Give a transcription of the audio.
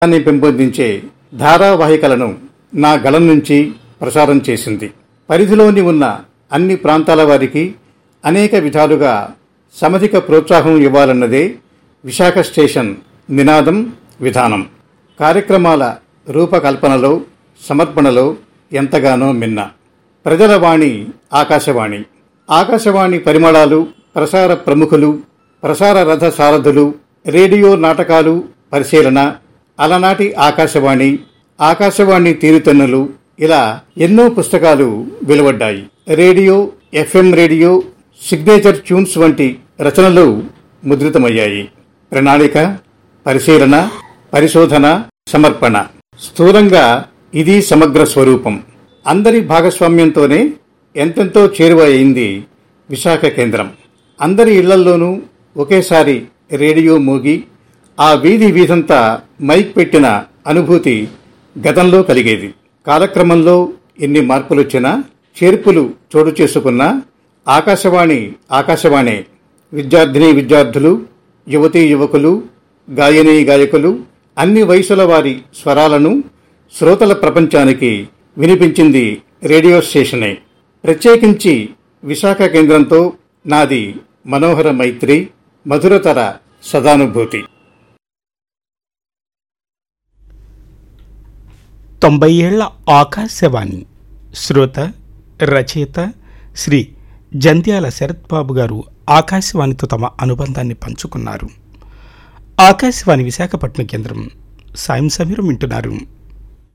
దాన్ని పెంపొందించే ధారావాహికలను నా గళం నుంచి ప్రసారం చేసింది పరిధిలోని ఉన్న అన్ని ప్రాంతాల వారికి అనేక విధాలుగా సమధిక ప్రోత్సాహం ఇవ్వాలన్నదే విశాఖ స్టేషన్ నినాదం విధానం కార్యక్రమాల రూపకల్పనలో సమర్పణలో ఎంతగానో మిన్న ప్రజల వాణి ఆకాశవాణి ఆకాశవాణి పరిమళాలు ప్రసార ప్రముఖులు ప్రసార రథ సారథులు రేడియో నాటకాలు పరిశీలన అలనాటి ఆకాశవాణి ఆకాశవాణి తీరుతెన్నులు ఇలా ఎన్నో పుస్తకాలు వెలువడ్డాయి radio F M radio signature tunes వంటి రచనలు ముద్రితమయ్యాయి ప్రణాళిక పరిశీలన పరిశోధన సమర్పణ స్థూలంగా ఇది సమగ్ర స్వరూపం అందరి భాగస్వామ్యంతోనే ఎంతెంతో చేరువ అయింది విశాఖ కేంద్రం అందరి ఇళ్లల్లోనూ ఒకేసారి రేడియో మోగి ఆ వీధి వీధంతా మైక్ పెట్టిన అనుభూతి గతంలో కలిగేది కాలక్రమంలో ఎన్ని మార్పులొచ్చినా చేర్పులు చోటు చేసుకున్నా ఆకాశవాణి ఆకాశవాణే విద్యార్థిని విద్యార్థులు యువతీ యువకులు గాయనీ గాయకులు అన్ని వయసుల వారి స్వరాలను శ్రోతల ప్రపంచానికి వినిపించింది రేడియో స్టేషనే ప్రత్యేకించి విశాఖ కేంద్రంతో నాది మనోహర మైత్రి మధురతర సదానుభూతి తొంభై ఏళ్ల ఆకాశవాణి శ్రోత రచయిత శ్రీ జంధ్యాల శరత్ బాబు గారు ఆకాశవాణితో తమ అనుబంధాన్ని పంచుకున్నారు ఆకాశవాణి విశాఖపట్నం కేంద్రం సాయం సమీరం వింటున్నారు